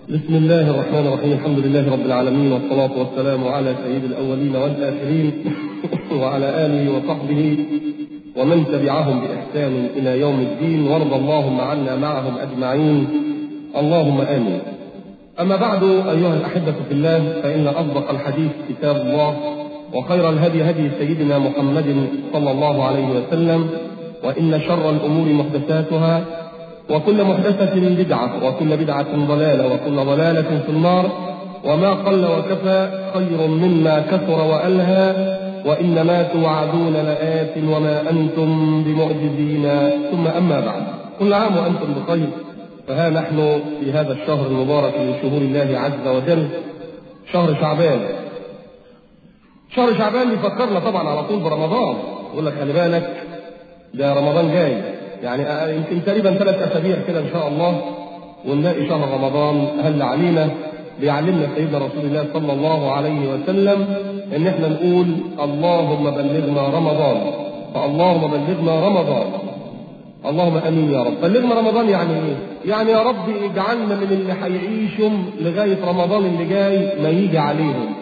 بسم الله الرحمن الرحيم الحمد لله رب العالمين والصلاة والسلام على سيد الأولين والآخرين وعلى آله وصحبه ومن تبعهم بإحسان إلى يوم الدين وارض اللهم عنا معهم أجمعين اللهم آمين أما بعد أيها الأحبة في الله فإن أصدق الحديث كتاب الله وخير الهدي هدي سيدنا محمد صلى الله عليه وسلم وإن شر الأمور محدثاتها وكل محدثة بدعة وكل بدعة ضلالة وكل ضلالة في النار وما قل وكفى خير مما كثر وألهى وإنما توعدون لآت وما أنتم بمعجزين ثم أما بعد كل عام وأنتم بخير فها نحن في هذا الشهر المبارك من شهور الله عز وجل شهر شعبان شهر شعبان بيفكرنا طبعا على طول برمضان يقول لك خلي بالك ده رمضان جاي يعني يمكن تقريبا ثلاث اسابيع كده ان شاء الله ونلاقي شهر رمضان هل علينا بيعلمنا سيدنا رسول الله صلى الله عليه وسلم ان احنا نقول اللهم بلغنا رمضان فاللهم بلغنا رمضان اللهم امين يا رب بلغنا رمضان يعني ايه يعني يا رب اجعلنا من اللي هيعيشوا لغايه رمضان اللي جاي ما يجي عليهم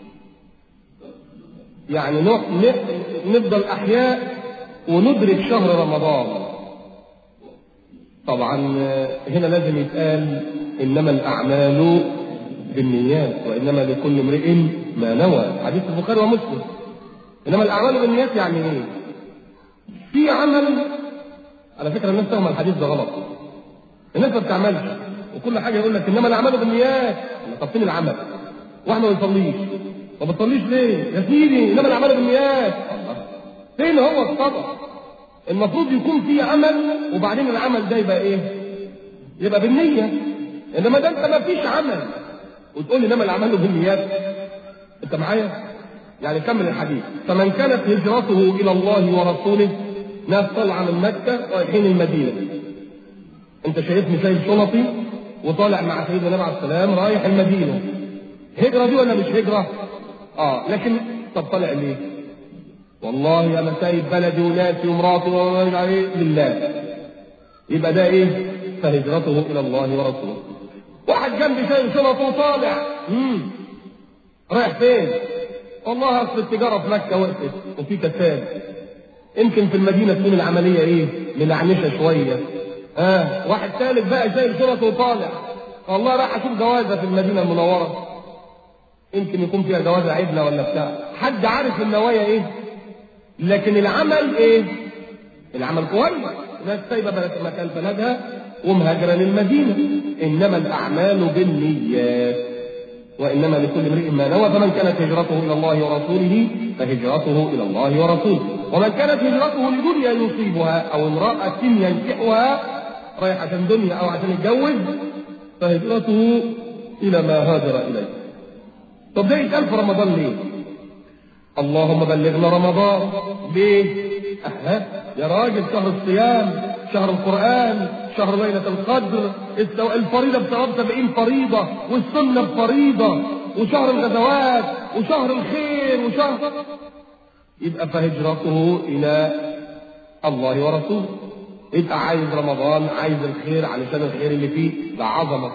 يعني نفضل احياء وندرك شهر رمضان طبعا هنا لازم يتقال انما الاعمال بالنيات وانما لكل امرئ ما نوى حديث البخاري ومسلم انما الاعمال بالنيات يعني ايه في عمل على فكره الناس تفهم الحديث ده غلط الناس ما بتعملش وكل حاجه يقول لك انما الاعمال بالنيات طب فين العمل واحنا ما بنصليش ما بتصليش ليه يا سيدي انما الاعمال بالنيات فين هو الصدق المفروض يكون في عمل وبعدين العمل ده يبقى ايه يبقى بالنية انما ده انت ما فيش عمل وتقول لي انما العمل بالنيات انت معايا يعني كمل الحديث فمن كانت هجرته الى الله ورسوله ناس طالعه من مكه رايحين المدينه انت شايفني شايل شنطي وطالع مع سيدنا النبي عليه السلام رايح المدينه هجره دي ولا مش هجره اه لكن طب طالع ليه والله انا سايب بلدي وناسي ومراتي ومش عليه لله يبقى ده ايه فهجرته الى الله ورسوله واحد جنبي شايل شنطه وطالع امم رايح فين والله اصل التجاره في مكه وقفت وفي كساد يمكن في المدينه تكون العمليه ايه ملعنشه شويه اه واحد ثالث بقى شايل شنطه وطالع والله راح اشوف جوازه في المدينه المنوره يمكن يكون فيها جوازه عدله ولا بتاع حد عارف النوايا ايه لكن العمل ايه العمل كويس ناس سايبه مكان بلدها ومهاجره للمدينه انما الاعمال بالنيات وانما لكل امرئ ما نوى فمن كانت هجرته الى الله ورسوله فهجرته الى الله ورسوله ومن كانت هجرته لدنيا يصيبها او امراه ينكحها رايح عشان دنيا او عشان يتجوز فهجرته الى ما هاجر اليه طب ده يتقال في رمضان ليه اللهم بلغنا رمضان ليه؟ أه يا راجل شهر الصيام شهر القرآن شهر ليلة القدر الفريضة بثواب سبعين فريضة والسنة بفريضة وشهر الغزوات وشهر الخير وشهر يبقى فهجرته إلى الله ورسوله يبقى عايز رمضان عايز الخير علشان الخير اللي فيه ده عظمة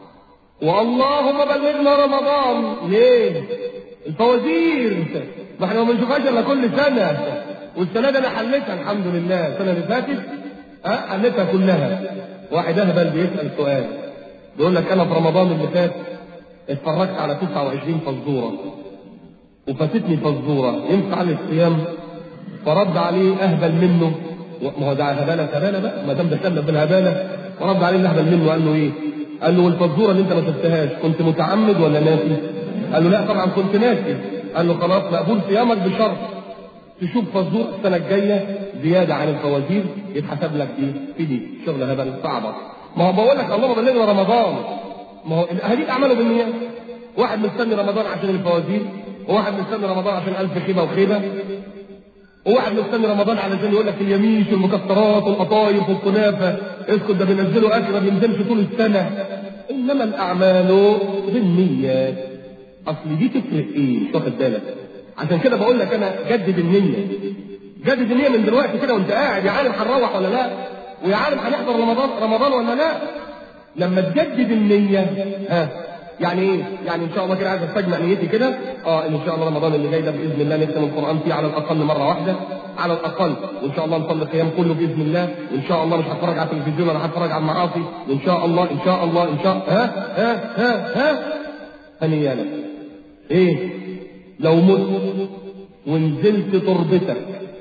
واللهم بلغنا رمضان ليه؟ الفوازير ما احنا ما بنشوفهاش الا كل سنه والسنه دي انا حليتها الحمد لله السنه اللي فاتت اه حليتها كلها واحد اهبل بيسال سؤال بيقول لك انا في رمضان اللي فات اتفرجت على 29 فزوره وفاتتني فزوره ينفع لي الصيام فرد عليه اهبل منه ما هو ده هباله هباله بقى ما دام دخلنا بالهباله فرد عليه الاهبل منه قال له ايه؟ قال له والفزوره اللي انت ما شفتهاش كنت متعمد ولا ناسي؟ قال له لا طبعا كنت ناسي قال له خلاص مقبول صيامك بشرط تشوف فزور السنه الجايه زياده عن الفوازير يتحسب لك دي في دي شغل هبل صعبه ما هو بقول لك اللهم بلغنا رمضان ما هو هديك اعماله بالنيات واحد مستني رمضان عشان الفوازير وواحد مستني رمضان عشان الف خيبه وخيبه وواحد مستني رمضان علشان يقول لك اليميش والمكسرات والقطايف والكنافه اسكت ده بينزلوا اكل ما بينزلش طول السنه انما الاعمال بالنيات اصل دي تفرق ايه مش واخد بالك عشان كده بقول لك انا جدد النيه جدد النيه من دلوقتي كده وانت قاعد يا عالم هنروح ولا لا ويا عالم هنحضر رمضان رمضان ولا لا لما تجدد النية ها يعني ايه؟ يعني ان شاء الله كده عايز استجمع نيتي كده اه ان شاء الله رمضان اللي جاي ده باذن الله نختم القران فيه على الاقل مره واحده على الاقل وان شاء الله نصلي القيام كله باذن الله وان شاء الله مش هتفرج على التلفزيون ولا هتفرج على المعاصي وان شاء الله ان شاء الله ان شاء ها ها ها ها هنيالك ايه لو مت ونزلت تربتك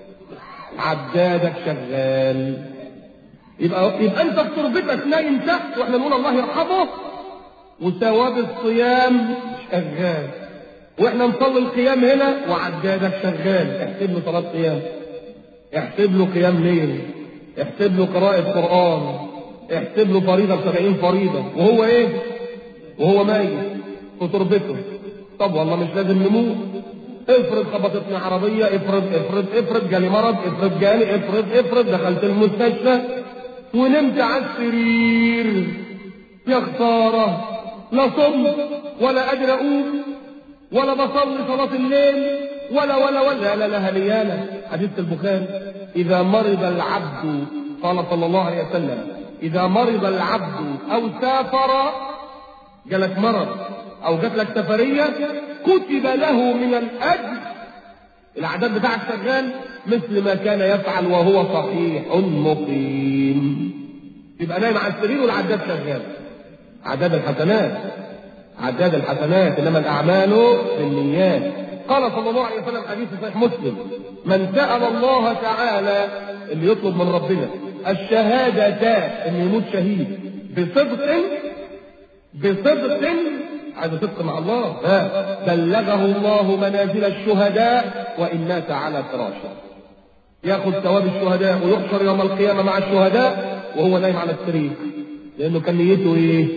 عدادك شغال يبقى يبقى انت في تربتك نايم تحت واحنا نقول الله يرحمه وثواب الصيام شغال واحنا نصلي القيام هنا وعدادك شغال احسب له صلاه قيام احسب له قيام ليل احسب له قراءة قرآن احسب له فريضة بسبعين فريضة وهو ايه وهو ميت في تربته طب والله مش لازم نموت افرض خبطتني عربية افرض افرض افرض جالي مرض افرض جالي افرض افرض دخلت المستشفى ونمت على السرير يا خسارة لا صمت ولا قادر اقوم ولا بصلي صلاة الليل ولا ولا ولا لا لا هليالة حديث البخاري إذا مرض العبد قال صلى الله عليه وسلم إذا مرض العبد أو سافر جالك مرض أو جات لك سفرية كتب له من الأجر الأعداد بتاعك شغال مثل ما كان يفعل وهو صحيح مقيم يبقى نايم على السرير والعداد شغال عداد الحسنات عداد الحسنات انما الاعمال بالنيات قال صلى الله عليه وسلم حديث صحيح مسلم من سال الله تعالى اللي يطلب من ربنا الشهادتان انه يموت شهيد بصدق بصدق عايز صدق مع الله ها بلغه الله منازل الشهداء وان مات على فراشه ياخذ ثواب الشهداء ويحشر يوم القيامه مع الشهداء وهو نايم على السرير لانه كان نيته ايه؟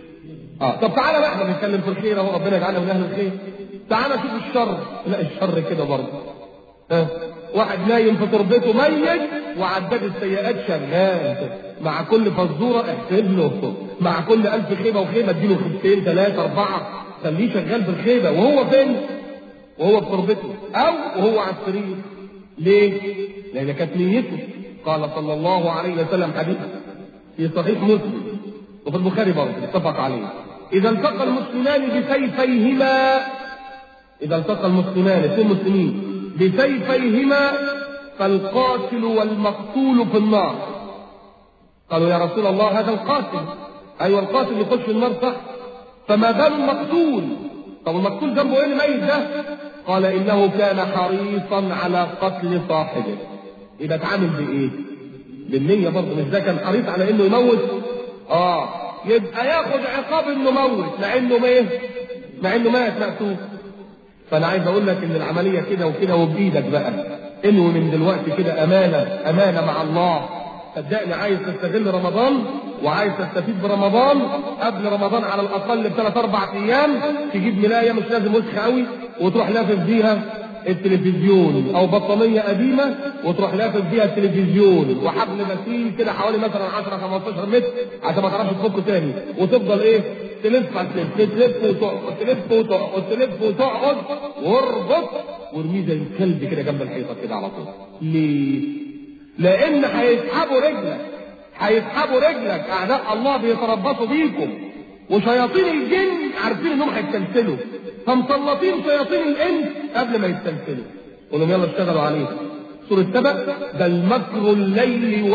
اه طب تعالى بقى احنا بنتكلم في الخير اهو ربنا يجعلنا من اهل الخير تعالى شوف الشر لا الشر كده برضه ها واحد نايم في تربته ميت وعداد السيئات شغال مع كل فزوره احسب له مع كل ألف خيبه وخيبه اديله خيبتين ثلاثه اربعه خليه شغال بالخيبه وهو فين؟ وهو في تربته او وهو على السرير ليه؟ لان كانت نيته قال صلى الله عليه وسلم حديث في صحيح مسلم وفي البخاري برضه اتفق عليه إذا التقى المسلمان بسيفيهما إذا التقى المسلمان اثنين مسلمين بسيفيهما فالقاتل والمقتول في النار قالوا يا رسول الله هذا القاتل أيوة القاتل يخش في النار صح فما بال المقتول طب المقتول ذنبه ايه الميت ده قال انه كان حريصا على قتل صاحبه يبقى اتعامل بايه بالنية برضه مش ده كان حريص على انه يموت اه يبقى ياخد عقاب انه موت مع انه ايه مع انه مات مقتول فانا عايز اقول لك ان العمليه كده وكده وبايدك بقى انوي من دلوقتي كده امانه امانه مع الله صدقني عايز تستغل رمضان وعايز تستفيد برمضان قبل رمضان على الاقل بثلاث اربع ايام تجيب ملايه مش لازم وسخ قوي وتروح لافف بيها التلفزيون او بطانيه قديمه وتروح لافف بيها التلفزيون وحبل غسيل كده حوالي مثلا 10 15 متر عشان ما تعرفش تفكه تاني وتفضل ايه تلف على تلف تلف وتقعد تلف وتقعد تلف وتقعد واربط وارميه زي الكلب كده جنب الحيطه كده على طول ليه؟ لان هيسحبوا رجلك هيسحبوا رجلك اعداء الله بيتربصوا بيكم وشياطين الجن عارفين انهم هيتسلسلوا فمسلطين شياطين الانس قبل ما يستلسلوا قول لهم يلا اشتغلوا عليه سورة سبأ بل مكر الليل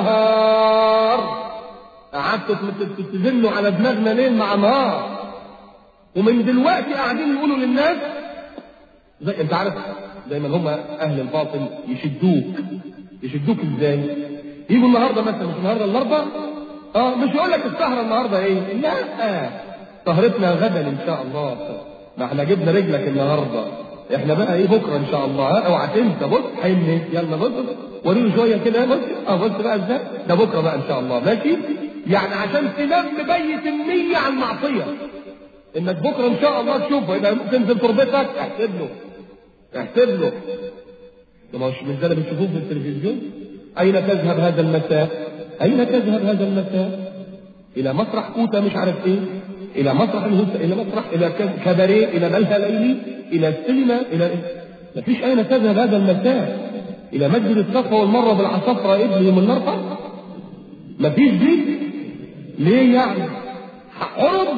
والنهار قعدتوا تزنوا على دماغنا ليل مع نهار ومن دلوقتي قاعدين يقولوا للناس زي انت عارف دايما هم اهل الباطل يشدوك يشدوك ازاي؟ يجوا النهارده مثلا مش النهارده الاربعاء اه مش يقول لك السهره النهارده ايه؟ لا سهرتنا غدا ان شاء الله ما احنا جبنا رجلك النهارده احنا بقى ايه بكره ان شاء الله ها اوعى تنسى بص حن يلا بص وريله شويه كده بص اه بص بقى ازاي ده بكره بقى ان شاء الله ماشي يعني عشان تنام مبيت النيه على المعصيه انك بكره ان شاء الله تشوفه يبقى تنزل تربتك احسب له احسب له ده مش مش ده اللي بتشوفوه في التلفزيون اين تذهب هذا المساء اين تذهب هذا المساء الى مسرح كوتا مش عارف ايه الى مسرح الهوسة الى مسرح الى كباريه الى ملهى ليلي الى السينما الى إيه؟ مفيش اين تذهب هذا المساء الى مسجد الصفا والمره بالعصفرة ابن يوم النرفة مفيش دي ليه يعني عرض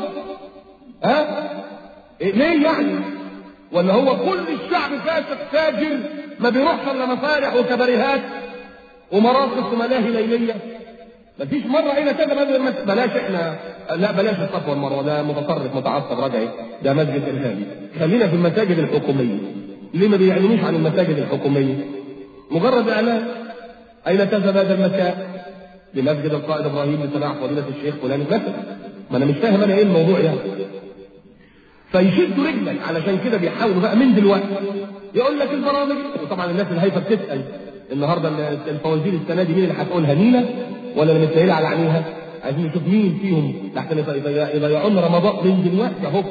ها إيه ليه يعني ولا هو كل الشعب فاسق فاجر ما بيروحش الا مسارح وكباريهات ومراقص وملاهي ليليه مفيش مرة هنا كذا بدل بلاش احنا لا بلاش الصفوة والمروة ده متطرف متعصب رجعي ده مسجد ارهابي خلينا في المساجد الحكومية ليه ما بيعلنوش عن المساجد الحكومية مجرد اعلان اين تذهب هذا المكان لمسجد القائد ابراهيم لسماع فضيلة الشيخ فلان مثلا ما انا مش فاهم انا ايه الموضوع يعني فيشدوا رجلك علشان كده بيحاولوا بقى من دلوقتي يقول لك البرامج وطبعا الناس الهايفه بتسال النهارده الفوازير السنه دي مين اللي هتقولها نينا ولا اللي متسهله على عينيها عايزين نشوف مين فيهم لحسن يضيعون رمضان من دلوقتي اهو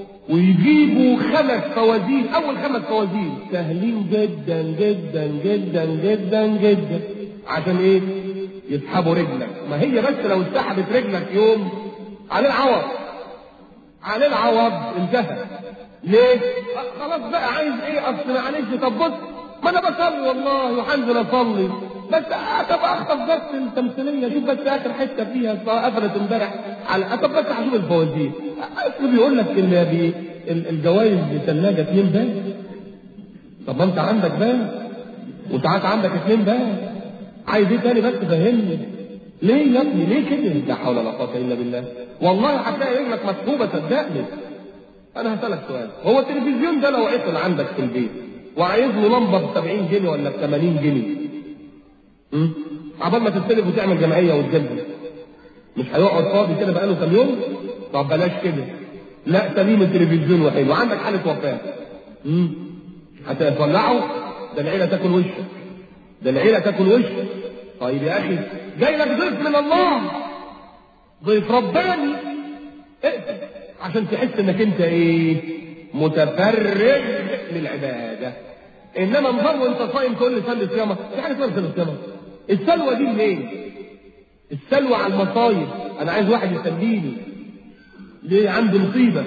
ويجيبوا خمس فوازير اول خمس فوازير سهلين جدا جدا جدا جدا جدا عشان ايه يسحبوا رجلك ما هي بس لو اتسحبت رجلك يوم عليه العوض عليه العوض انتهى ليه خلاص بقى عايز ايه اصل معلش طب بص ما انا بصلي والله وهنزل اصلي بس طب اخطف بس التمثيليه شوف بس اخر حته فيها قفلت امبارح على طب بس هشوف الفوازير اصل بيقول لك ان بي الجوائز بثلاجه اثنين بان طب ما انت عندك بان وساعات عندك اثنين بان عايز ايه تاني بس فهمني ليه يا ابني ليه كده لا حول ولا قوه الا بالله والله هتلاقي رجلك مسحوبه صدقني انا هسالك سؤال هو التلفزيون ده لو عطل عندك في البيت وعايز له لمبه ب 70 جنيه ولا ب 80 جنيه عبال ما تستلف وتعمل جمعيه وتجدد مش هيقعد فاضي كده بقاله كام يوم طب بلاش كده لا سليم التلفزيون وحلو عندك حاله وفاه امم هتولعه ده العيله تاكل وشك ده العيله تاكل وشك طيب يا اخي جاي لك ضيف من الله ضيف رباني اقفل عشان تحس انك انت ايه متفرغ للعباده انما نظام وانت صايم تقول لي صلي صيامك في حاجه اسمها صلي صيامك السلوى دي منين؟ السلوى على المصايب انا عايز واحد يسليني ليه عندي مصيبه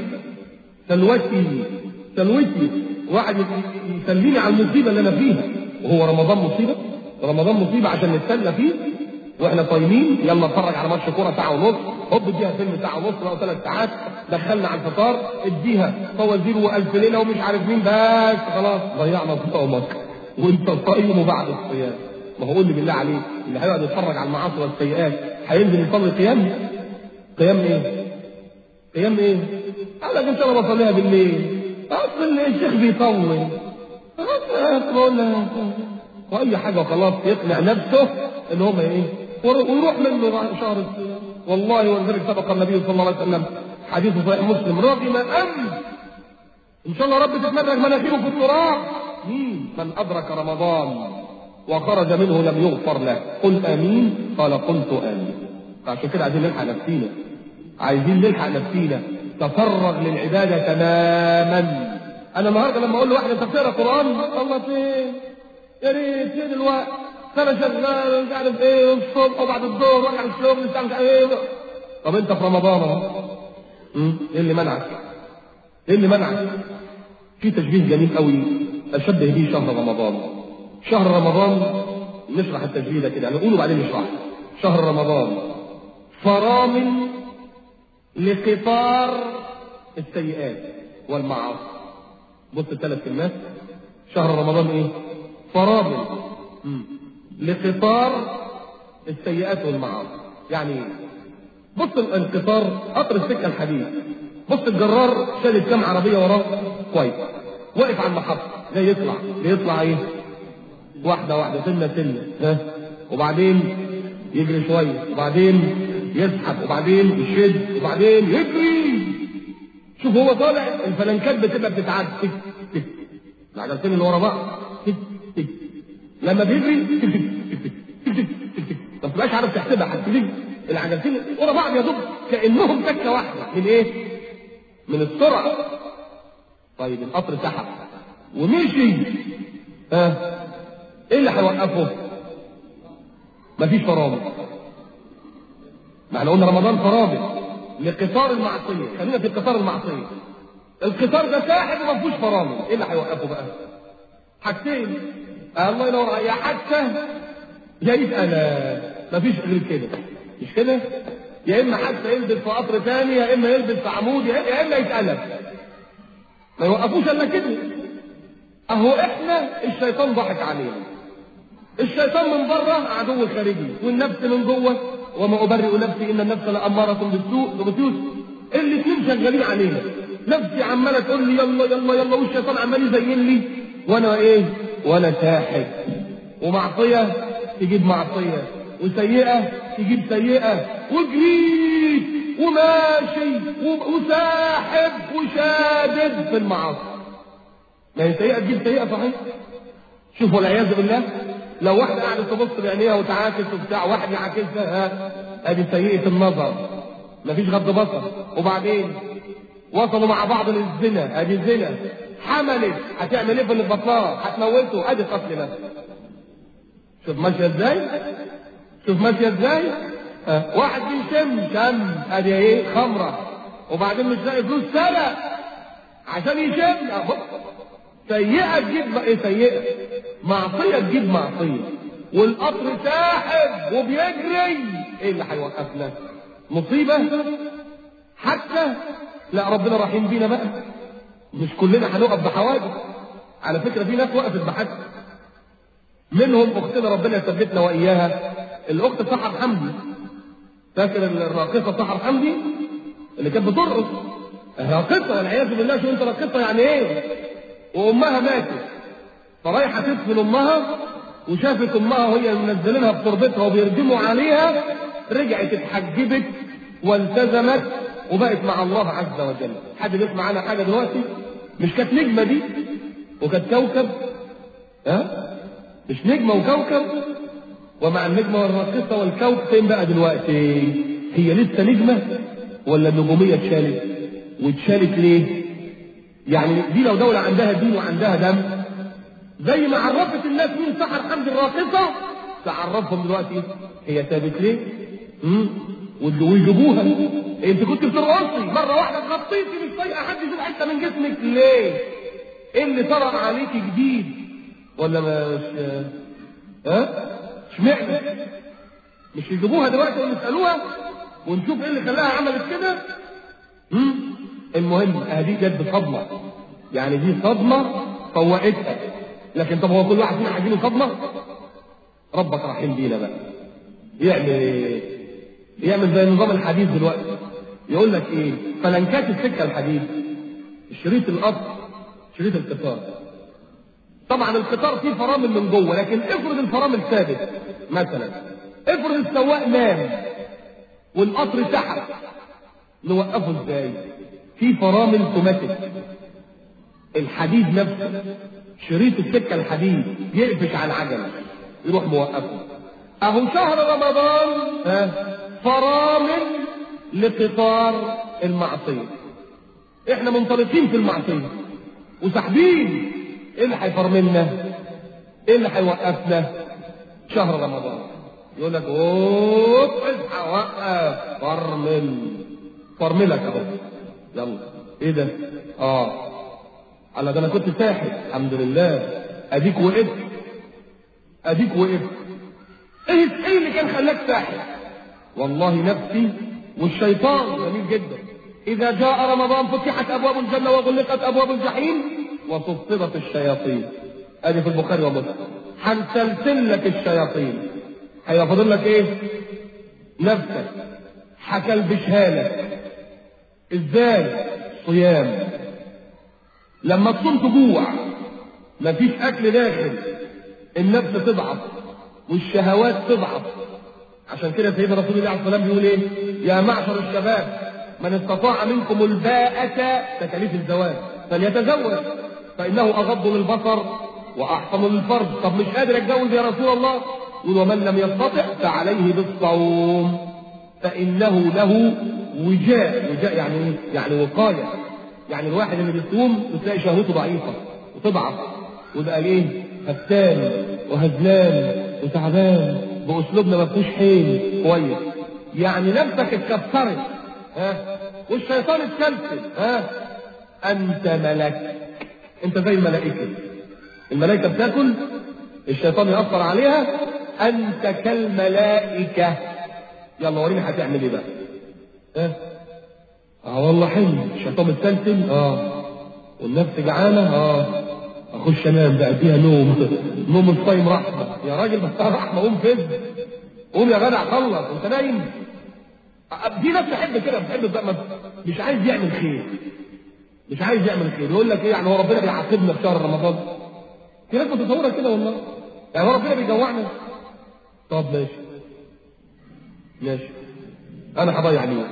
سلوتي سلوتي واحد يسليني على المصيبه اللي انا فيها وهو رمضان مصيبه رمضان مصيبه عشان نتسلى فيه واحنا صايمين يلا نتفرج على ماتش كوره ساعه ونص هوب اديها فيلم ساعه ونص او ثلاث ساعات دخلنا على الفطار اديها فوازير والف ليله ومش عارف مين بس خلاص ضيعنا صومك وانت صايم وبعد الصيام ما هو قول لي بالله عليك اللي هيقعد يتفرج على المعاصي والسيئات هينزل يصلي قيام قيام ايه؟ قيام ايه؟ قال لك ان شاء الله بصليها بالليل اصل الشيخ بيطول خلاص واي حاجه وخلاص يقنع نفسه ان هم ايه؟ ويروح منه شهر الصيام والله ولذلك سبق النبي صلى الله عليه وسلم حديث صحيح مسلم رغم ان ان شاء الله رب تتمرج مناخيره في التراب مين؟ من ادرك رمضان وخرج منه لم يغفر له قل امين قال قلت امين فعشان كده عايزين نلحق نفسينا عايزين نلحق نفسينا تفرغ للعباده تماما انا النهارده لما اقول لواحد انت بتقرا قران الله فين يا ريت فين الوقت انا شغال مش عارف ايه الصبح وبعد الظهر رايح الشغل الساعه مش عارف ايه طب انت في رمضان اهو ايه اللي منعك؟ ايه اللي منعك؟ في تشبيه جميل قوي اشبه به شهر رمضان شهر رمضان نشرح التشبيه ده كده نقوله بعدين نشرح شهر رمضان فرامل لقطار السيئات والمعاصي بص الثلاث كلمات شهر رمضان ايه فرامل لقطار السيئات والمعاصي يعني ايه بص القطار قطر السكه الحديد بص الجرار شال كام عربيه وراه كويس واقف على المحطه جاي يطلع بيطلع ايه واحده واحده سنه سنه ها وبعدين يجري شويه وبعدين يسحب وبعدين يشد وبعدين يجري شوف هو طالع الفلنكات بتبقى بتتعد تك تك العجلتين اللي ورا بعض تك تك لما بيجري تك تك تك تك تك تك ما تبقاش عارف تحسبها هتجري العجلتين ورا بعض يا دوب كانهم تكه واحده من ايه؟ من السرعه طيب القطر سحب ومشي ها آه. ايه اللي هيوقفه؟ مفيش فرامل ما احنا قلنا رمضان فرامل لقطار المعصيه خلينا في قطار المعصيه القطار ده ساحب وما فيهوش فرامل ايه اللي هيوقفه بقى؟ حاجتين آه الله ينور يا حادثه يا انا مفيش غير كده مش كده؟ يا اما حتى يلبس في قطر ثاني يا اما يلبس في عمود يا اما يتقلب ما يوقفوش الا كده اهو احنا الشيطان ضحك علينا الشيطان من بره عدو خارجي والنفس من جوه وما ابرئ نفسي ان النفس لاماره بالسوء وبسوء الاثنين شغالين علينا نفسي عماله تقول لي يلا يلا يلا والشيطان عمال يزين لي وانا ايه وانا ساحب ومعصيه تجيب معصيه وسيئه تجيب سيئه وجريت وماشي وساحب وشادد في المعاصي ما هي سيئه تجيب سيئه صحيح شوفوا والعياذ بالله لو واحده قاعده تبص بعينيها وتعاكس وبتاع واحد يعاكسها ها ادي سيئه النظر مفيش غض بصر وبعدين وصلوا مع بعض للزنا ادي الزنا حملت هتعمل ايه في اللي في بطنها هتموته ادي قتل نفس شوف ماشيه ازاي شوف ماشيه ازاي أه. واحد بيشم شم ادي ايه خمره وبعدين مش لاقي فلوس سرق عشان يشم أه. سيئه تجيب ايه سيئه معصيه تجيب معصيه والقطر ساحب وبيجري ايه اللي هيوقفنا مصيبه حتى لا ربنا رحيم بينا بقى مش كلنا هنقف بحوادث على فكره في ناس وقفت بحادث منهم اختنا ربنا يثبتنا واياها الاخت سحر حمدي فاكر الراقصه سحر حمدي اللي كانت بترقص راقصه والعياذ بالله شو انت راقصه يعني ايه وامها ماتت فرايحه تدفن امها وشافت امها وهي منزلينها في تربتها وبيردموا عليها رجعت اتحجبت والتزمت وبقت مع الله عز وجل حد بيسمع عنها حاجه دلوقتي مش كانت نجمه دي وكانت كوكب ها مش نجمه وكوكب ومع النجمه والراقصه والكوكب فين بقى دلوقتي هي لسه نجمه ولا النجوميه اتشالت واتشالت ليه يعني دي لو دوله عندها دين وعندها دم زي ما عرفت الناس مين سحر حمد الراقصه تعرفهم دلوقتي هي ثابت ليه امم ويجيبوها انت كنت بترقصي مره واحده اتغطيتي مش طايقه حد يشوف حته من جسمك ليه؟ ايه اللي طرأ عليكي جديد؟ ولا مش ها؟ اشمعنى؟ مش يجيبوها دلوقتي ونسالوها ونشوف ايه اللي خلاها عملت كده؟ امم المهم هذه جت صدمه يعني دي صدمه فوقتها لكن طب هو كل واحد فينا عايزين صدمه؟ ربك رحيم بينا بقى يعمل ايه؟ يعمل زي نظام الحديد دلوقتي يقول لك ايه فلنكات السكه الحديد شريط القطر شريط القطار طبعا القطار فيه فرامل من جوه لكن افرض الفرامل ثابت مثلا افرض السواق نام والقطر سحب نوقفه ازاي في فرامل اوتوماتيك الحديد نفسه شريط السكه الحديد يقفش على العجله يروح موقفه اهو شهر رمضان ها فرامل لقطار المعصية احنا منطلقين في المعصية وساحبين ايه اللي هيفرملنا ايه اللي هيوقفنا شهر رمضان يقول لك اوب اصحى وقف فرمل فرملك اهو يلا ايه ده اه على ده انا كنت ساحب الحمد لله اديك وقفت اديك وقفت ايه ايه اللي كان خلاك ساحب والله نفسي والشيطان جميل جدا إذا جاء رمضان فتحت أبواب الجنة وغلقت أبواب الجحيم وصفدت الشياطين أدي في البخاري ومسلم هنسلسل لك الشياطين هيبقى فاضل لك إيه؟ نفسك هكلبشها لك إزاي؟ صيام لما تصوم تجوع مفيش أكل داخل النفس تضعف والشهوات تضعف عشان كده سيدنا رسول الله عليه الصلاه والسلام بيقول ايه؟ يا معشر الشباب من استطاع منكم الباءة تكاليف الزواج فليتزوج فإنه أغض للبصر وأحصن للفرج طب مش قادر أتجوز يا رسول الله يقول ومن لم يستطع فعليه بالصوم فإنه له وجاء وجاء يعني ايه؟ يعني وقاية يعني الواحد اللي بيصوم تلاقي شهوته ضعيفة وتضعف ويبقى ايه؟ هتان وهزلان وتعبان باسلوبنا ما فيهوش حيل كويس يعني نفسك اتكسرت ها والشيطان اتكلفل ها انت ملك انت زي الملائكه الملائكه بتاكل الشيطان ياثر عليها انت كالملائكه يلا وريني هتعمل ايه بقى اه اه والله حلو الشيطان متسلسل اه والنفس جعانه اه اخش انام بقى فيها نوم نوم الصايم رحمه يا راجل بس رحمه قوم فز قوم يا جدع خلص انت نايم في ناس تحب كده بتحب بقى ما- مش عايز يعمل خير مش عايز يعمل خير يقول لك ايه يعني هو ربنا بيعاقبنا في شهر رمضان في ناس متصوره كده والله يعني هو ربنا بيجوعنا طب ماشي ماشي انا هضيع اليوم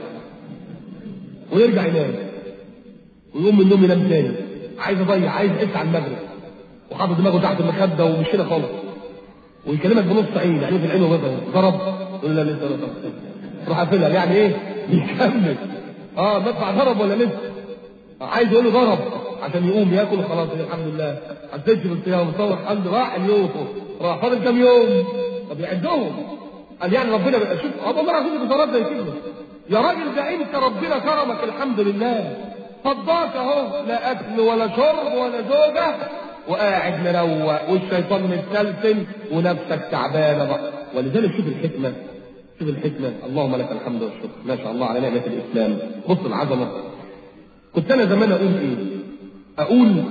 ويرجع ينام ويقوم من النوم ينام تاني عايز اضيع عايز اعيش على المغرب وحاطط دماغه تحت المخده ومش كده خالص ويكلمك بنص عين يعني في العين وبيضه ضرب يقول لا لسه لا طب روح قافلها يعني ايه يكمل اه مدفع ضرب ولا لسه عايز يقول له ضرب عشان يقوم ياكل خلاص الحمد لله حسيتش بالصيام صور الحمد لله راح اليوم راح فاضل كام يوم طب يعدهم قال يعني ربنا بقى شوف اه والله العظيم اتصالات زي كده يا راجل ده انت ربنا كرمك الحمد لله فضاك اهو لا اكل ولا شرب ولا زوجه وقاعد مروق والشيطان متسلسل ونفسك تعبانه بقى ولذلك شوف الحكمه شوف الحكمه اللهم لك الحمد والشكر ما شاء الله على نعمه الاسلام بص العظمه كنت انا زمان اقول ايه اقول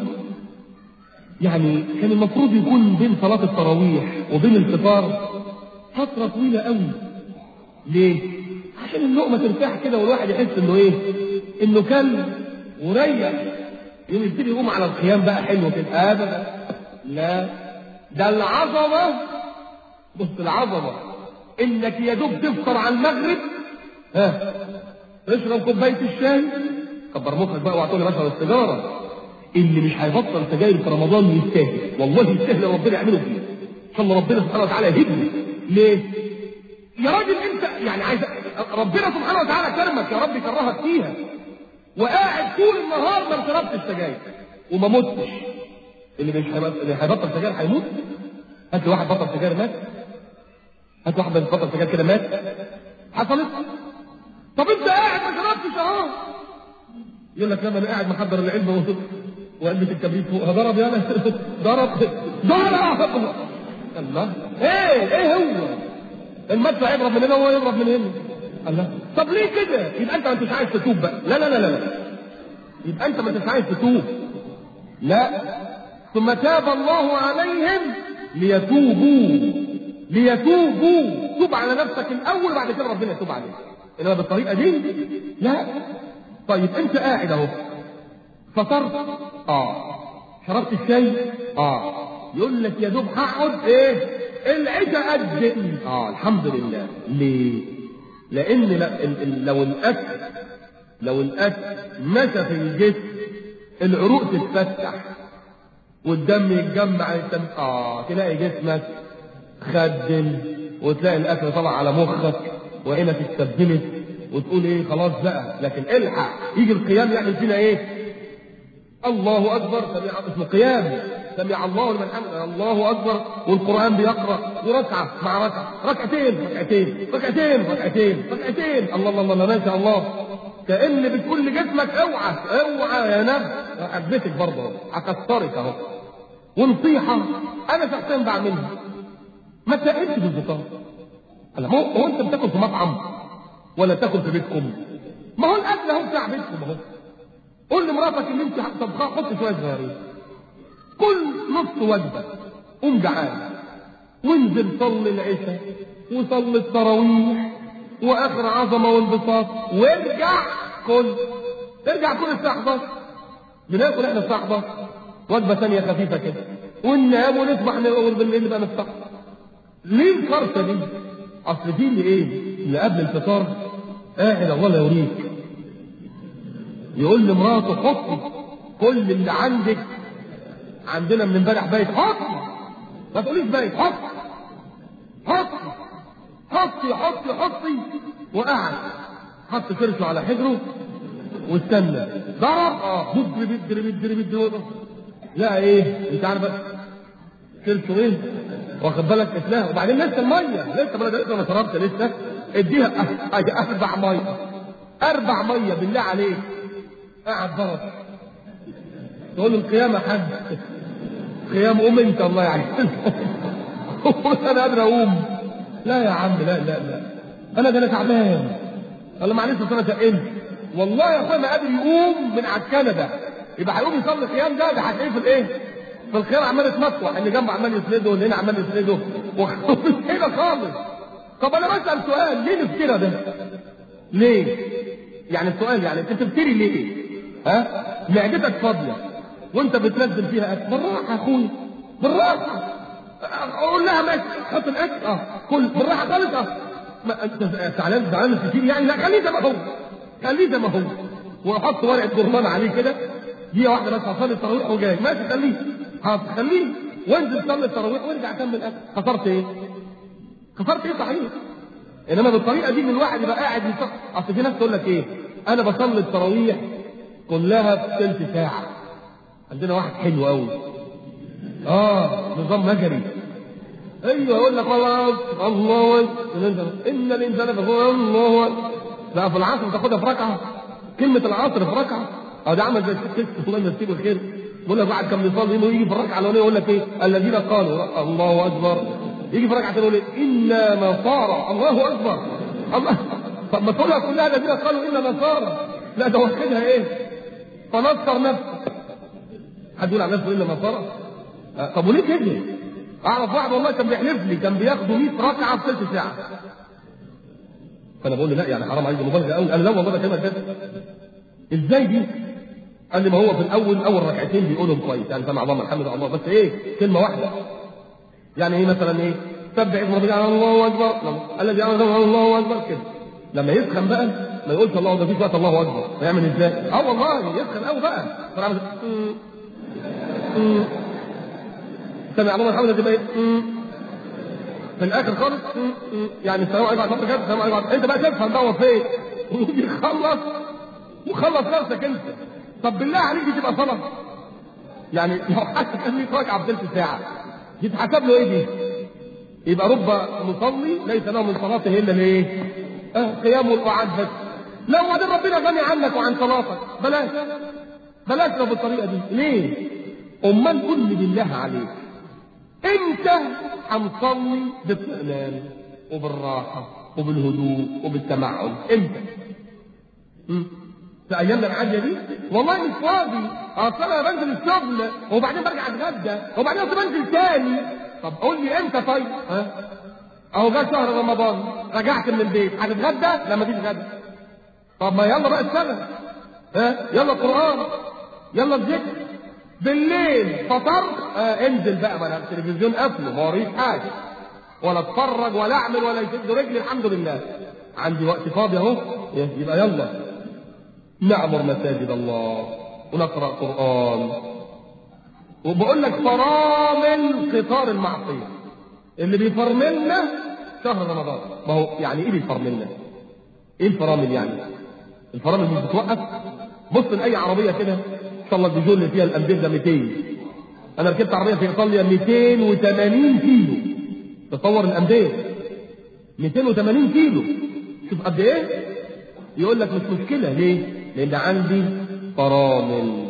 يعني كان المفروض يكون بين صلاة التراويح وبين الفطار فترة طويلة قوي ليه؟ عشان اللقمة ترتاح كده والواحد يحس انه ايه؟ انه كل وريح يوم يبتدي يقوم على القيام بقى حلو كده ابدا لا ده العظمة بص العظمة انك يا دوب تفطر على المغرب ها اشرب كوباية الشاي كبر مخك بقى واعطوا لي مثلا السيجارة اللي مش هيبطل سجاير في رمضان يستاهل والله يستاهل ربنا يعمله فيه ان شاء الله ربنا سبحانه وتعالى يهدني ليه؟ يا راجل انت يعني عايز ربنا سبحانه وتعالى كرمك يا رب كرهك فيها وقاعد طول النهار ما شربتش سجاير وما متش اللي مش هيبطل اللي هيبطل سجاير هيموت هات لي واحد بطل سجاير مات هات واحد بطل سجاير كده مات حصلت طب انت قاعد ما شربتش اهو يقول لك لما انا قاعد محضر العلبه و- وعلبه الكبريت فوقها ضرب يا ضرب ضرب الله ايه ايه هو المدفع يضرب من هنا وهو يضرب من هنا الله طب ليه كده يبقى انت ما انتش عايز تتوب بقى لا لا لا لا لا. يبقى انت ما انتش عايز تتوب لا ثم تاب الله عليهم ليتوبوا ليتوبوا توب على نفسك الاول بعد كده ربنا يتوب عليك انما بالطريقه دي لا طيب انت قاعد اهو فطرت اه شربت الشاي اه يقول لك يا دوب هقعد ايه العشاء قد اه الحمد لله ليه لان لا- ال- ال- لو الاكل لو الاكل مشى في الجسم العروق تتفتح والدم يتجمع الدم اه تلاقي جسمك خدل وتلاقي الاكل طلع على مخك وعينك اتسبلت وتقول ايه خلاص بقى لكن الحق يجي القيام يعمل فينا ايه الله اكبر سمع اسمه قيام سمع الله لمن حمده الله اكبر والقران بيقرا وركعه مع ركعه ركعتين ركعتين ركعتين ركعتين ركعتين الله الله الله ما شاء الله كان بتقول لجسمك اوعى اوعى يا نفس حبيتك برضه هكسرك اهو ونصيحه انا شخصيا بعملها ما تقلش بالفطار هلا هو هو انت بتاكل في مطعم ولا تاكل في بيتكم ما هو الاكل اهو بتاع بيتكم اهو قول لمراتك ان انت طبخها حط شويه صغيرين كل نص وجبه قوم جعان وانزل صلي العشاء وصلي التراويح واخر عظمه وانبساط وارجع كل ارجع كل الساعه 11 بناكل احنا الساعه 11 وجبه ثانيه خفيفه كده وننام ونصبح نقول بالليل نبقى نفطر ليه الكارثه دي؟ اصل دي اللي ايه؟ اللي قبل الفطار قاعد الله لا يوريك يقول لمراته حطي كل اللي عندك عندنا من امبارح بايت حطي ما تقوليش بايت حطي حطي حطي حطي حطي وقعد حط فرشه على حجره واستنى ضرب اه بدر بدر بدر بدر لا ايه انت عارف فرشه ايه واخد بالك اسلام وبعدين لسه الميه لسه ما لسه ما شربت لسه اديها أ- أ- اربع ميه اربع ميه بالله عليك قاعد ضرب تقول له القيامه حد قيام قوم انت الله يعينك انا قادر اقوم لا يا عم لا لا لا انا ده انا تعبان قال له معلش أصل انا تقلت والله يا اخويا ما قادر يقوم من على الكنبه يبقى هيقوم يصلي قيام ده ده هتلاقيه في الايه؟ في الخير عمال يتمطوح اللي جنبه عمال يسنده واللي هنا عمال يسنده ومش كده خالص طب انا بسال سؤال ليه نفترى ده؟ ليه؟ يعني السؤال يعني انت بتفتري ليه؟ ها؟ معدتك فاضيه وانت بتنزل فيها اكل بالراحه يا اخويا بالراحه اقول لها ماشي حط الاكل اه كل بالراحه خالص اه ما انت زعلان زعلان كتير يعني لا خليه زي ما هو خليه زي ما هو واحط ورقه جرمان عليه كده دقيقه واحده بس هصلي التراويح وجاي ماشي خليه حاضر خليه وانزل صلي التراويح وارجع كمل اكل خسرت ايه؟ خسرت ايه صحيح؟ انما بالطريقه دي ان الواحد يبقى قاعد يصلي اصل في ناس تقول لك ايه؟ انا بصلي التراويح كلها في ثلث ساعه عندنا واحد حلو قوي اه نظام مجري ايوه يقول لك خلاص الله اكبر ان الانسان بيقول الله اكبر لا في العصر تاخدها في ركعه كلمه العصر في ركعه اه ده عمل زي الست الله يمسيه بالخير بيقول لك واحد كان بيصلي يجي في الركعه الاولانيه يقول لك ايه الذين قالوا الله اكبر يجي في الركعه الثانيه يقول ايه انا نصارى الله اكبر الله طب ما تقولها كلها الذين قالوا انا نصارى لا ده واخدها ايه فنصر نفسه حد يقول على نفسه الا نصارى آه، طب وليه كده؟ اعرف واحد والله كان بيحلف لي كان بياخدوا 100 ركعه في ثلث ساعه فانا بقول له لا يعني حرام عليك مبالغه قوي قال لا والله ده كلمه كده ازاي دي؟ قال لي ما هو في الاول اول ركعتين بيقولهم كويس يعني سمع الله الحمد لله بس ايه كلمه واحده يعني ايه مثلا ايه؟ سبح اسم ربك الله اكبر الذي انزل الله اكبر كده لما يسخن بقى ما يقولش الله ده في وقت الله اكبر هيعمل ازاي؟ اه والله يسخن قوي بقى فعمل سمع الله الحمد لله في الاخر خالص يعني السلام عليكم ورحمه الله السلام عليكم انت بقى تفهم بقى هو فين ويجي يخلص وخلص نفسك انت طب بالله عليك دي تبقى صلاه يعني لو حد كان 100 ركعه في ثلث ساعه يتحسب له ايه دي؟ يبقى رب مصلي ليس له من صلاته الا الايه؟ اه قيام وقعاد بس لا وبعدين ربنا غني عنك وعن صلاتك بلاش بلاش لو بالطريقه دي ليه؟ امال قل لي بالله عليك امتى هنصلي باطمئنان وبالراحه وبالهدوء وبالتمعن امتى؟ م? في ايامنا العاديه دي والله مش فاضي اصل انا بنزل الشغل وبعدين برجع اتغدى وبعدين اصل بنزل تاني طب قول لي امتى طيب ها اهو جه شهر رمضان رجعت من البيت هتتغدى لما تيجي تتغدى طب ما يلا بقى اشتغل ها يلا قران يلا الذكر بالليل فطرت آه انزل بقى ما انا التلفزيون قافله ما وريش حاجه ولا اتفرج ولا اعمل ولا يشد رجلي الحمد لله عندي وقت فاضي اهو يبقى يلا نعمر مساجد الله ونقرا قران وبقول لك فرامل قطار المعصيه اللي بيفرملنا شهر رمضان ما هو يعني ايه بيفرملنا ايه الفرامل يعني الفرامل مش بتوقف بص لاي عربيه كده ان شاء الله الديزول اللي فيها الامبير ده 200 انا ركبت عربيه في ايطاليا 280 كيلو تصور الامبير 280 كيلو شوف قد ايه يقول لك مش مشكله ليه لان عندي فرامل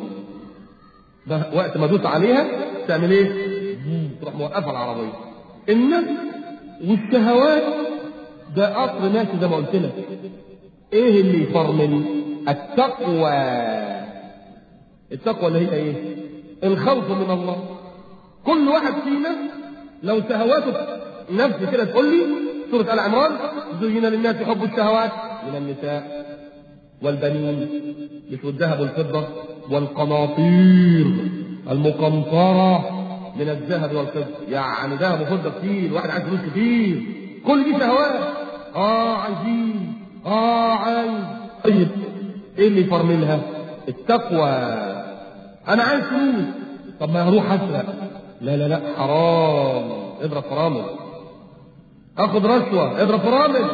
ده وقت ما ادوس عليها تعمل ايه تروح موقفه العربيه النفس والشهوات ده قطر ماشي زي ما قلت لك ايه اللي يفرمل التقوى التقوى اللي هي ايه الخوف من الله كل واحد فينا لو شهواته نفسي كده تقول لي سورة آل عمران زين للناس حب الشهوات من النساء والبنين مثل الذهب والفضة والقناطير المقنطرة من الذهب والفضة يعني ذهب وفضة كتير واحد عايز فلوس كتير كل دي شهوات اه عايزين اه عايز طيب ايه اللي يفرملها التقوى انا عايز فلوس طب ما اروح اسرق لا لا لا حرام اضرب فرامل اخد رشوه اضرب فرامل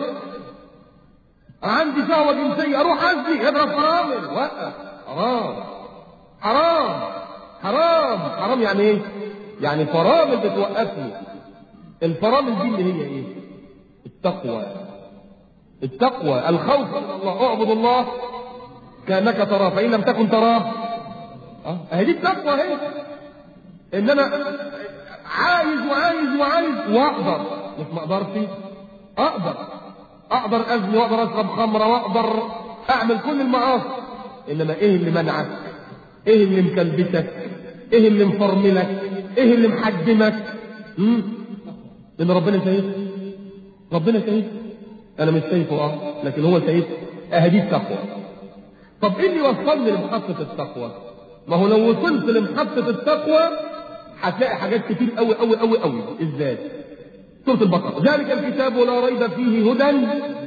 عندي شهوه جنسيه اروح ازني اضرب فرامل وقف حرام حرام حرام حرام يعني ايه يعني فرامل بتوقفني الفرامل دي اللي هي ايه التقوى التقوى الخوف من الله اعبد الله كانك تراه فان لم تكن تراه اه اهي دي التقوى اهي ان انا عايز وعايز وعايز واقدر مش ما اقدرش اقدر اقدر ازني واقدر اشرب خمره واقدر اعمل كل المعاصي انما ايه اللي منعك ايه اللي مكلبسك ايه اللي مفرملك ايه اللي محجمك امم ان ربنا شايف ربنا شايف انا مش شايفه اه لكن هو شايف اهدي التقوى طب ايه اللي وصلني لمحطة التقوى ما هو لو وصلت لمحطة التقوى هتلاقي حاجات كتير قوي قوي قوي قوي ازاي سورة البقرة ذلك الكتاب لا ريب فيه هدى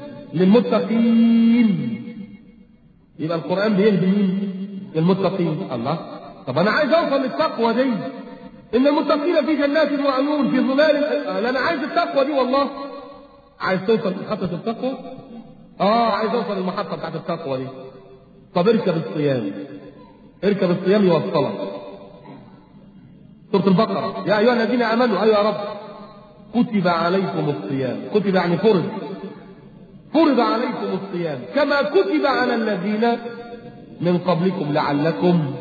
للمتقين يبقى القرآن بيهدي مين؟ للمتقين الله طب أنا عايز أوصل للتقوى دي إن المتقين في جنات وعيون في ظلال لا أنا عايز التقوى دي والله عايز توصل لمحطة التقوى؟ آه عايز أوصل للمحطة بتاعت التقوى دي طب اركب الصيام اركب الصيام يوصلك سورة البقرة يا أيها الذين آمنوا أيها يا رب كتب عليكم الصيام كتب يعني فرض فرض عليكم الصيام كما كتب على الذين من قبلكم لعلكم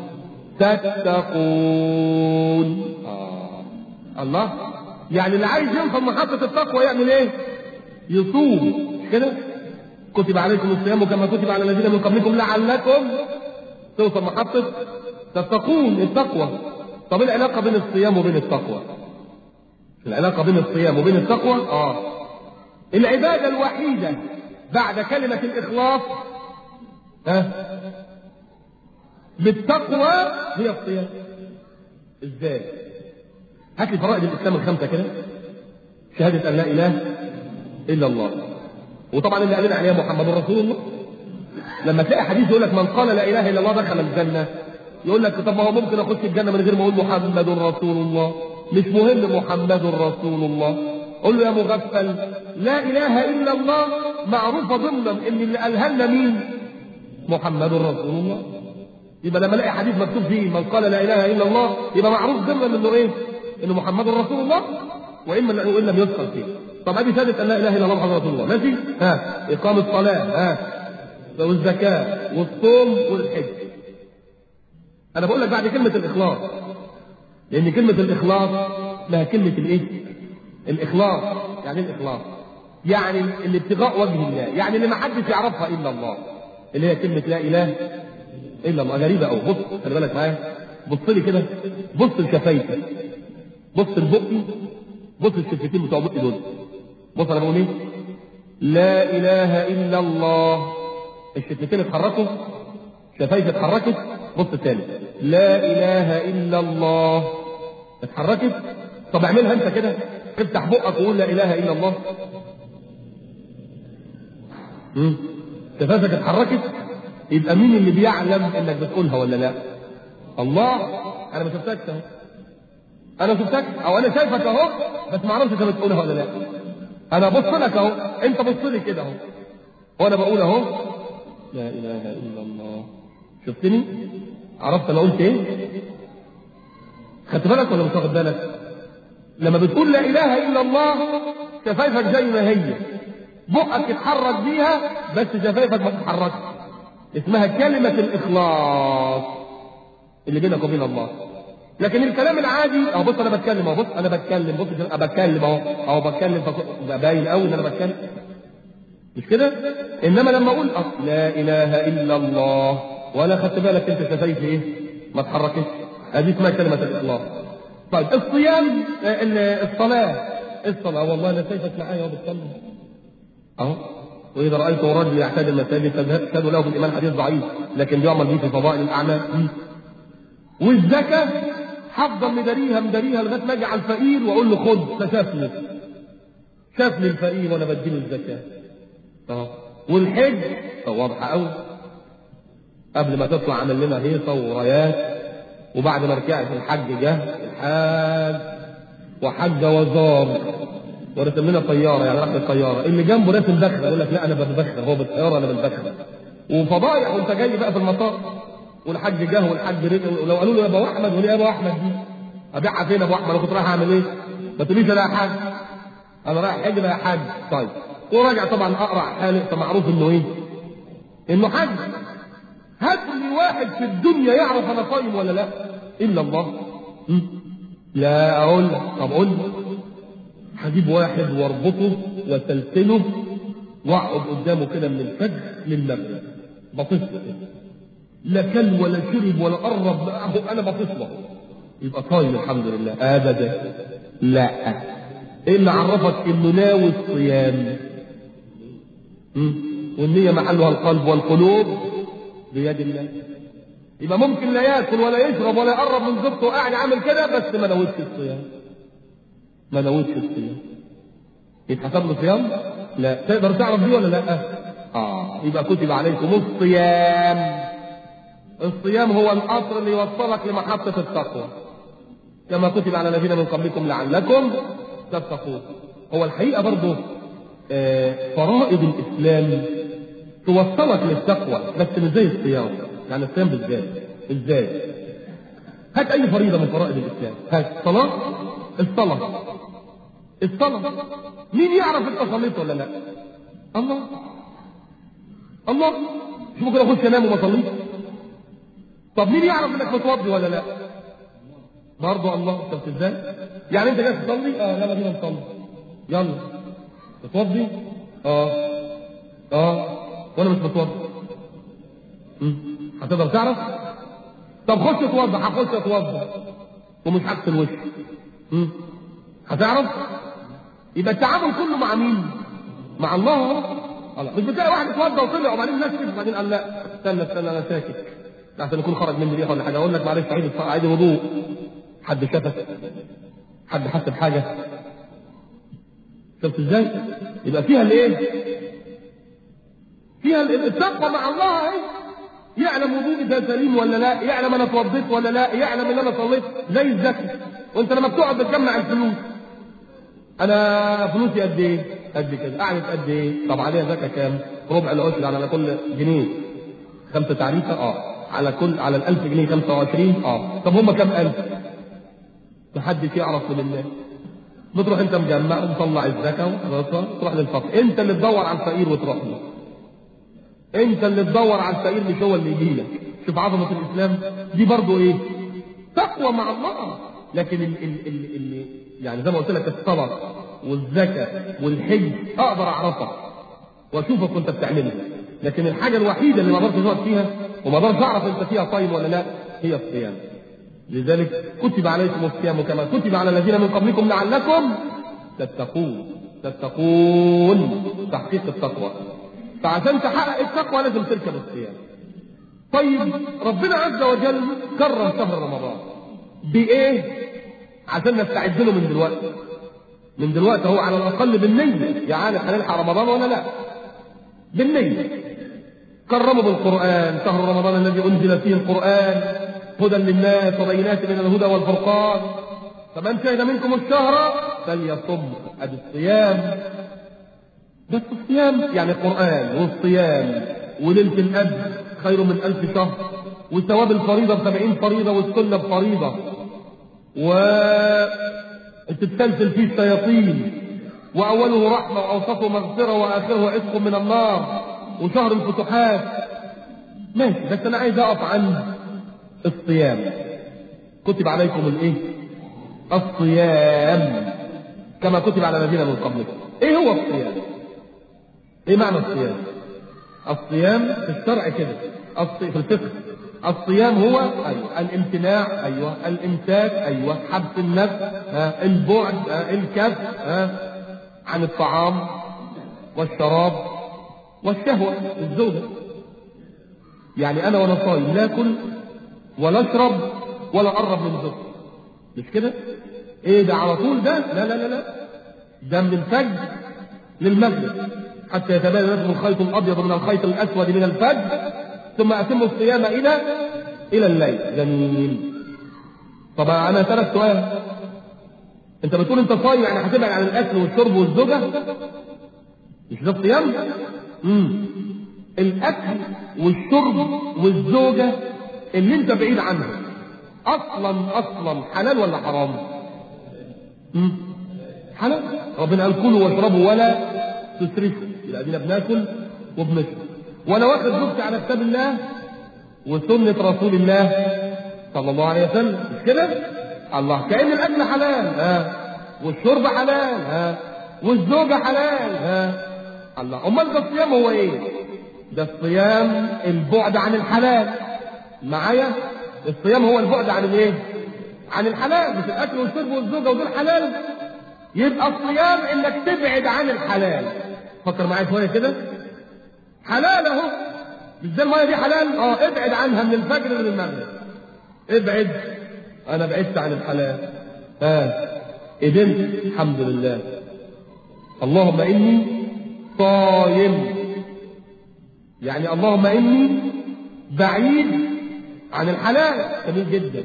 تتقون آه. الله يعني اللي عايز يوصل محطة التقوى يعمل ايه يصوم كده كتب عليكم الصيام كما كتب على الذين من قبلكم لعلكم توصل محطة تتقون التقوى طب ايه العلاقة بين الصيام وبين التقوى العلاقة بين الصيام وبين التقوى اه العبادة الوحيدة بعد كلمة الإخلاص ها بالتقوى هي الصيام ازاي هات لي فرائض الاسلام الخمسه كده شهاده ان لا اله الا الله وطبعا اللي قالنا عليها محمد رسول الله لما تلاقي حديث يقول لك من قال لا اله الا الله دخل الجنه يقول لك طب ما هو ممكن اخش الجنه من غير ما اقول محمد رسول الله مش مهم محمد رسول الله قول له يا مغفل لا اله الا الله معروفه ضمنا ان اللي قالها لنا مين محمد رسول الله يبقى لما الاقي حديث مكتوب فيه من قال لا اله الا الله يبقى معروف ضمنا انه ايه انه محمد رسول الله واما وان لم يذكر فيه طب ادي شهاده ان لا اله الا الله محمد رسول الله ماشي ها اقام الصلاه ها والزكاه والصوم والحج انا بقول لك بعد كلمه الاخلاص لان كلمه الاخلاص لها كلمه الايه الاخلاص يعني ايه الاخلاص يعني الابتغاء وجه الله يعني اللي ما حدش يعرفها الا الله اللي هي كلمه لا اله الا الله غريبه قوي بص خلي بالك معايا بص لي كده بص لشفايفك بص لبقي بص الشفتين بتوع بقي دول بص انا بقول ايه لا اله الا الله الشفتين اتحركوا شفايفي اتحركت بص الثاني لا اله الا الله اتحركت طب اعملها انت كده افتح بقك وقول لا اله الا الله امم شفايفك اتحركت يبقى مين اللي بيعلم انك بتقولها ولا لا الله انا ما شفتكش اهو انا شفتك او انا شايفك اهو بس ما اعرفش انت بتقولها ولا لا انا بص لك اهو انت بص لي كده اهو وانا بقول اهو لا اله الا الله شفتني عرفت انا قلت ايه خدت بالك ولا مش واخد بالك لما بتقول لا اله الا الله شفايفك زي ما هي بقك اتحرك بيها بس شفايفك ما تتحركش اسمها كلمة الإخلاص اللي بينك وبين الله لكن الكلام العادي اهو بص انا بتكلم اهو بص انا بتكلم بص انا بتكلم اهو اهو بتكلم باين قوي ان انا بتكلم مش كده انما لما اقول لا اله الا الله ولا خدت بالك انت شفايفي ايه ما اتحركتش هذه اسمها كلمه الاخلاص طيب الصيام الصلاه الصلاه والله انا شايفك معايا اهو بتصلي اهو واذا رايت رجل يعتاد المساجد فاشهدوا له بالايمان حديث ضعيف لكن بيعمل به في فضائل الاعمال والزكاه هفضل مداريها مداريها لغايه ما اجي على الفقير واقول له خد فشافني شافني الفقير وانا بديله الزكاه اه والحج واضحه قوي قبل ما تطلع عمل لنا هيصه ورايات وبعد ما رجعت الحج جه الحاج وحج وزار ورسم لنا طياره يعني راح الطياره اللي جنبه راسم بخره يقول لك لا انا بتبخر هو بالطياره انا بالبخره وفضايح وانت جاي بقى في المطار والحاج جه والحاج رجع ولو قالوا له يا ابو احمد وليه يا ابو احمد دي ابيعها فين يا ابو احمد انا كنت رايح اعمل ايه؟ ما تقوليش انا يا حاج انا رايح حج يا حاج طيب وراجع طبعا اقرع حالق فمعروف انه ايه؟ انه حج هات لي واحد في الدنيا يعرف انا صايم ولا لا؟ الا الله م? لا اقول لك طب قول لي هجيب واحد واربطه وسلسله واقعد قدامه كده من الفجر للمغرب بطفل كده لا كل ولا شرب ولا قرب معه انا بطفله يبقى صايم الحمد لله ابدا لا ايه اللي عرفك انه ناوي الصيام م? والنية محلها القلب والقلوب بيد الله يبقى ممكن لا ياكل ولا يشرب ولا يقرب من زوجته وقاعد عامل كده بس ما نويتش الصيام ما نويتش الصيام يتحسب له صيام؟ لا تقدر تعرف دي ولا لا؟ اه يبقى كتب عليكم الصيام الصيام هو القطر اللي يوصلك لمحطة التقوى كما كتب على الذين من قبلكم لعلكم تتقون هو الحقيقة برضه آه فرائض الإسلام توصلك للتقوى بس مش زي الصيام يعني الصيام بالذات ازاي؟ هات أي فريضة من فرائض الإسلام هات صلاة الصلاة الصلاة مين يعرف انت صليت ولا لا؟ الله الله مش ممكن اخش انام وما اصليش طب مين يعرف انك متوضي ولا لا؟ برضه الله شفت ازاي؟ يعني انت جاي تصلي؟ اه يلا بينا نصلي يلا تتوضي؟ اه اه وانا مش متوضي مم. هتقدر تعرف؟ طب خش اتوضى هخش اتوضى ومش هغسل وشي مم. هتعرف؟ يبقى التعامل كله مع مين؟ مع الله الله مش بتلاقي واحد اتوضى وطلع وبعدين نشف وبعدين قال لا استنى استنى انا ساكت عشان يكون خرج مني ريحه ولا حاجه اقول لك معلش عيد عيد وضوء حد شافك حد حس بحاجه شفت ازاي؟ يبقى فيها الايه؟ فيها التقوى مع الله اهي يعلم وضوئي ده سليم ولا لا يعلم انا اتوضيت ولا لا يعلم ان انا صليت زي الزكاه وانت لما بتقعد بتجمع الفلوس انا فلوسي قد ايه قد كده قعدت قد ايه طب عليها زكاه كام ربع العشر على كل جنيه خمسه تعريفه اه على كل على ال1000 جنيه 25 اه طب هم كام الف محدش يعرف من الله بتروح انت مجمع ومطلع الزكاه وتروح للفقير انت اللي تدور على الفقير وتروح له انت اللي تدور على الفقير مش هو اللي يجي لك شوف عظمه الاسلام دي برضه ايه تقوى مع الله لكن ال ال ال ال يعني زي ما قلت لك الصلاه والزكاه والحج اقدر اعرفها واشوفك وانت بتعملها لكن الحاجه الوحيده اللي ما اقدرش اقعد فيها وما اقدرش اعرف انت فيها صايم ولا لا هي الصيام لذلك كتب عليكم الصيام كما كتب على الذين من قبلكم لعلكم تتقون تتقون تحقيق التقوى فعشان تحقق التقوى لازم تركب الصيام طيب ربنا عز وجل كرم شهر رمضان بايه عشان نستعد له من دلوقتي من دلوقتي هو على الاقل بالنيه يعني هنلحق رمضان ولا لا بالنيه كرمه بالقران شهر رمضان الذي انزل فيه القران هدى للناس وبينات من الهدى والفرقان فمن شهد منكم الشهر فليصم ادي الصيام بس الصيام يعني القرآن والصيام وليلة الأب خير من ألف شهر وثواب الفريضة بسبعين فريضة والسنة بفريضة وتتسلسل فيه الشياطين وأوله رحمة وأوسطه مغفرة وآخره عتق من النار وشهر الفتوحات ماشي بس أنا عايز أقف عند الصيام كتب عليكم الإيه؟ الصيام كما كتب على الذين من قبلكم إيه هو الصيام؟ ايه معنى الصيام الصيام في الشرع كده في الفقه الصيام هو أيوة. الامتناع ايوه الامساك ايوه حبس النفس ها. البعد ها. الكف ها. عن الطعام والشراب والشهوه الزوجه يعني انا وانا صايم لا اكل ولا اشرب ولا اقرب من زوجتي مش كده ايه ده على طول ده لا لا لا لا ده من الفجر للمغرب حتى يتبين لكم الخيط الابيض من الخيط الاسود من الفجر ثم اتموا الصيام الى الى الليل جميل طب انا ثلاث سؤال انت بتقول انت صايم يعني هتبعد عن الاكل والشرب والزوجه مش ده الصيام امم الاكل والشرب والزوجه اللي انت بعيد عنها اصلا اصلا حلال ولا حرام امم حلال ربنا قال كلوا واشربوا ولا تسرفوا يبقى ادينا بناكل وبنشرب وانا واخد زوجتي على كتاب الله وسنة رسول الله صلى الله عليه وسلم مش كده؟ الله كأن الأكل حلال ها والشرب حلال ها والزوجة حلال ها الله امال ده الصيام هو ايه ده الصيام البعد عن الحلال معايا الصيام هو البعد عن الايه عن الحلال مش الاكل والشرب والزوجه ودول حلال يبقى الصيام انك تبعد عن الحلال فكر معايا شويه كده حلال اهو مش زي الميه دي حلال اه ابعد عنها من الفجر للمغرب ابعد انا بعدت عن الحلال ها آه. قدمت الحمد لله اللهم اني صايم يعني اللهم اني بعيد عن الحلال جميل جدا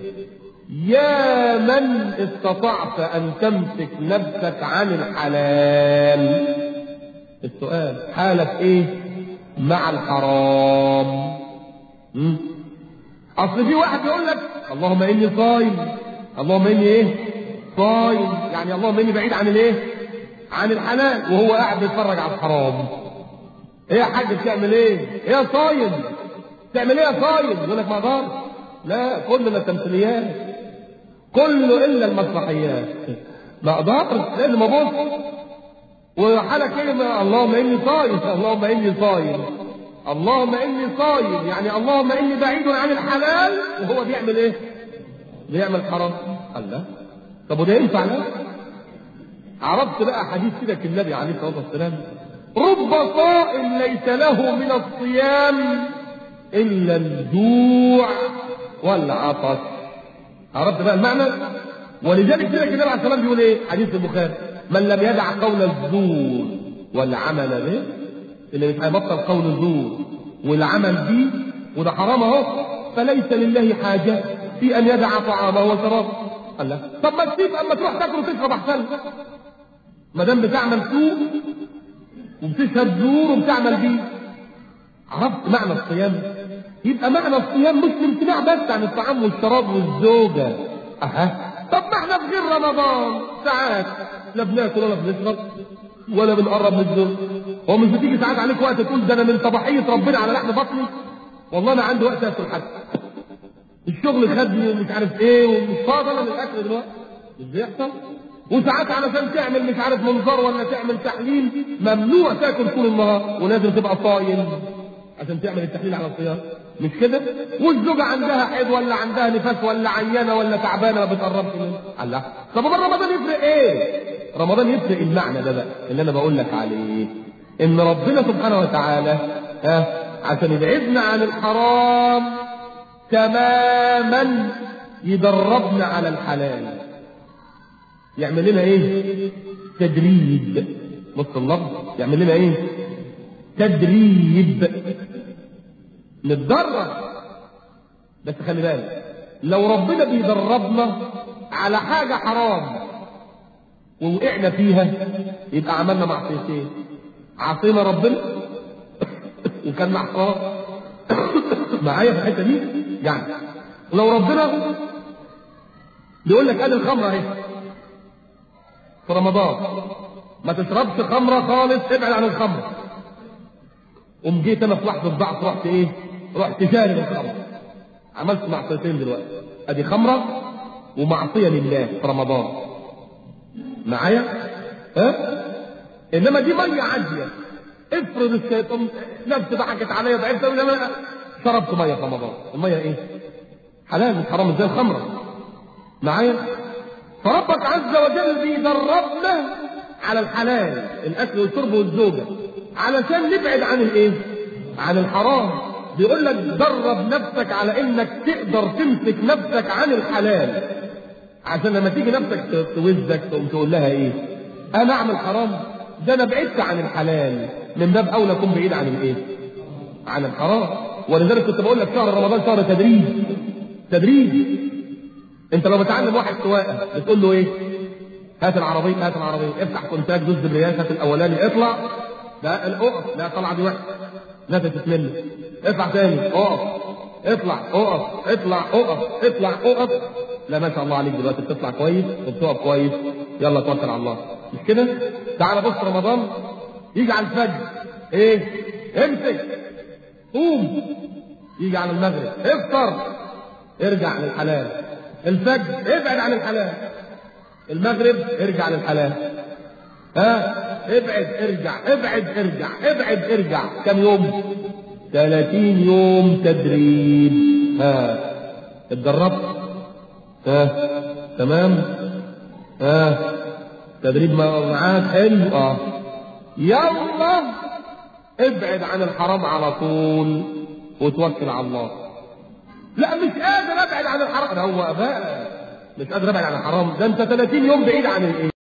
يا من استطعت ان تمسك نفسك عن الحلال السؤال حالك ايه مع الحرام م? اصل في واحد يقول لك اللهم اني صايم اللهم اني ايه صايم يعني اللهم اني بعيد عن الايه عن الحلال وهو قاعد بيتفرج على الحرام ايه يا حاج بتعمل ايه ايه يا صايم تعمل ايه يا صايم يقول لك ما اقدرش لا كلنا تمثيليات كله الا المسرحيات ما اقدرش لازم ابص وحالك ايه اللهم اني صايم اللهم اني صايم اللهم اني صايم يعني اللهم اني بعيد عن الحلال وهو بيعمل ايه بيعمل حرام قال لا طب وده ينفع لا عرفت بقى حديث كده النبي عليه الصلاه والسلام رب صائم ليس له من الصيام الا الجوع والعطش عرفت بقى المعنى ولذلك كده النبي عليه الصلاه والسلام بيقول ايه حديث البخاري من لم يدع قول الزور والعمل به اللي مش هيبطل قول الزور والعمل به وده حرام اهو فليس لله حاجه في ان يدع طعامه وشرابه قال لا طب ما تسيب اما تروح تاكل وتشرب احسن ما دام بتعمل سوء وبتشهد زور وبتعمل بيه عرفت معنى الصيام يبقى معنى الصيام مش الامتناع بس عن الطعام والشراب والزوجه اها طب ما احنا في غير رمضان ساعات لا بناكل ولا بنشرب ولا بنقرب من الزوج هو مش بتيجي ساعات عليك وقت تقول ده انا من طبيعيه ربنا على لحم بطني والله انا عندي وقت اكل حتى الشغل خدني ومش عارف ايه ومش فاضي انا للاكل دلوقتي مش بيحصل وساعات علشان تعمل مش عارف منظار ولا تعمل تحليل ممنوع تاكل طول النهار ولازم تبقى صايم عشان تعمل التحليل على الصيام مش كده والزوجة عندها حيض ولا عندها نفاس ولا عيانة ولا تعبانة ما بتقربش منه الله طب امال رمضان يفرق ايه رمضان يفرق المعنى ده بقى اللي انا بقول لك عليه ان ربنا سبحانه وتعالى ها عشان يبعدنا عن الحرام تماما يدربنا على الحلال يعمل لنا ايه تدريب نص اللفظ يعمل لنا ايه تدريب نتدرب بس خلي بالك لو ربنا بيدربنا على حاجة حرام ووقعنا فيها يبقى عملنا معصيتين عصينا ربنا وكان مع حرام معايا في الحته دي يعني لو ربنا بيقول لك ادي الخمره اهي في رمضان ما تشربش خمره خالص ابعد عن الخمر قوم جيت انا في لحظه ضعف رحت ايه؟ رحت شارب الخمر عملت معصيتين دلوقتي ادي خمره ومعصيه لله في رمضان معايا؟ ها؟ انما دي ميه عاديه افرض الشيطان نفسي ضحكت عليا ضعفت انما شربت ميه في رمضان الميه ايه؟ حلال مش حرام زي الخمره معايا؟ فربك عز وجل بيدربنا على الحلال الاكل والشرب والزوجه علشان نبعد عن الايه؟ عن الحرام بيقول لك درب نفسك على انك تقدر تمسك نفسك عن الحلال عشان لما تيجي نفسك توزك تقوم تقول لها ايه؟ انا اعمل حرام ده انا بعدت عن الحلال من باب اولى اكون بعيد عن الايه؟ عن الحرام ولذلك كنت بقول لك شهر رمضان شهر تدريب تدريب انت لو بتعلم واحد سواقه بتقول له ايه؟ هات العربيه هات العربيه افتح كونتاك دوس دبرياج هات الاولاني اطلع لا الاقف لا طلع دي وحشه لا تتمل اطلع تاني اقف اطلع اقف اطلع اقف اطلع اقف لا ما شاء الله عليك دلوقتي بتطلع كويس وبتقف كويس يلا توكل على الله مش كده؟ تعال بص رمضان يجي على الفجر ايه؟ امسك قوم يجي على المغرب افطر ارجع للحلال الفجر ابعد عن الحلال المغرب ارجع للحلال ها ابعد ارجع ابعد ارجع ابعد ارجع كم يوم 30 يوم تدريب ها اتدربت ها تمام ها تدريب معاك حلو اه يلا ابعد عن الحرام على طول وتوكل على الله لا مش قادر ابعد عن الحرام ده هو بقى مش قادر ابعد عن الحرام ده انت 30 يوم بعيد عن الايه